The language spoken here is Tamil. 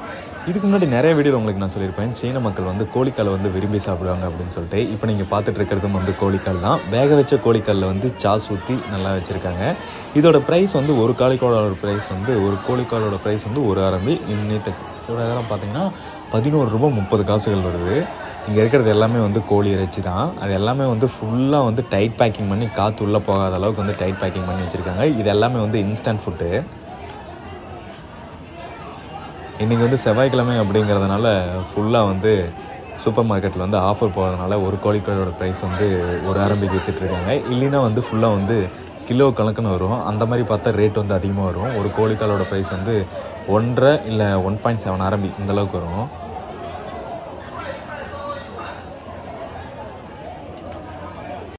இதுக்கு முன்னாடி நிறைய வீடியோ உங்களுக்கு நான் சொல்லியிருப்பேன் சீன மக்கள் வந்து கோழிக்காலை வந்து விரும்பி சாப்பிடுவாங்க அப்படின்னு சொல்லிட்டு இப்போ நீங்கள் பார்த்துட்டு இருக்கிறதும் வந்து கோழிக்கால் தான் வேக வச்ச கோழிக்காலில் வந்து சாஸ் ஊற்றி நல்லா வச்சுருக்காங்க இதோட ப்ரைஸ் வந்து ஒரு காலிக்காலோட ப்ரைஸ் வந்து ஒரு கோழிக்காலோட ப்ரைஸ் வந்து ஒரு ஆரம்பி இன்னிட்டு இதோட இதெல்லாம் பார்த்தீங்கன்னா பதினோரு ரூபா முப்பது காசுகள் வருது இங்கே இருக்கிறது எல்லாமே வந்து கோழி இறைச்சி தான் அது எல்லாமே வந்து ஃபுல்லாக வந்து டைட் பேக்கிங் பண்ணி காற்று உள்ளே போகாத அளவுக்கு வந்து டைட் பேக்கிங் பண்ணி வச்சுருக்காங்க இது எல்லாமே வந்து இன்ஸ்டன்ட் ஃபுட்டு இன்றைக்கி வந்து செவ்வாய்க்கிழமை அப்படிங்கிறதுனால ஃபுல்லாக வந்து சூப்பர் மார்க்கெட்டில் வந்து ஆஃபர் போகிறதுனால ஒரு கோழிக்கோழோட ப்ரைஸ் வந்து ஒரு ஆரம்பிக்கு விற்றுட்ருக்காங்க இல்லைன்னா வந்து ஃபுல்லாக வந்து கிலோ கணக்குன்னு வரும் அந்த மாதிரி பார்த்தா ரேட் வந்து அதிகமாக வரும் ஒரு கோழிக்காலோட ப்ரைஸ் வந்து ஒன்றரை இல்லை ஒன் பாயிண்ட் செவன் ஆரம்பி இந்த அளவுக்கு வரும்